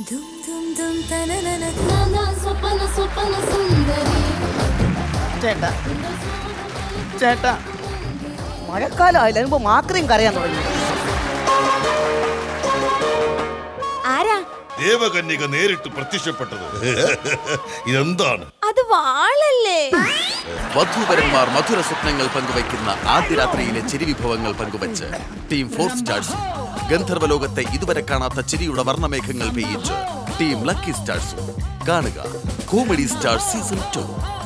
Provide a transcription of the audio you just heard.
സ്വപ്ന സ്വപ്ന സുന്ദരി ചേട്ടാ ചേട്ടാ മഴക്കാലം ആയില്ല അതിനുമ്പോ മാത്രയും കരയാൻ തുടങ്ങി ആരാ ദേവകന്യക നേരിട്ട് പ്രത്യക്ഷപ്പെട്ടത് ഇതെന്താണ് അത് വാളല്ലേ വധൂവരന്മാർ മധുര സ്വപ്നങ്ങൾ പങ്കുവയ്ക്കുന്ന ആദ്യ രാത്രിയിലെ ചിരി വിഭവങ്ങൾ പങ്കുവച്ച് ടീം ഫോർ സ്റ്റാർസ് ഗന്ധർവലോകത്തെ ഇതുവരെ കാണാത്ത ചിരിയുടെ വർണ്ണമേഘങ്ങൾ പെയ്യിച്ച് ടീം ലക്കി സ്റ്റാർസും കാണുക കോമഡി സ്റ്റാർ സീസൺ ടു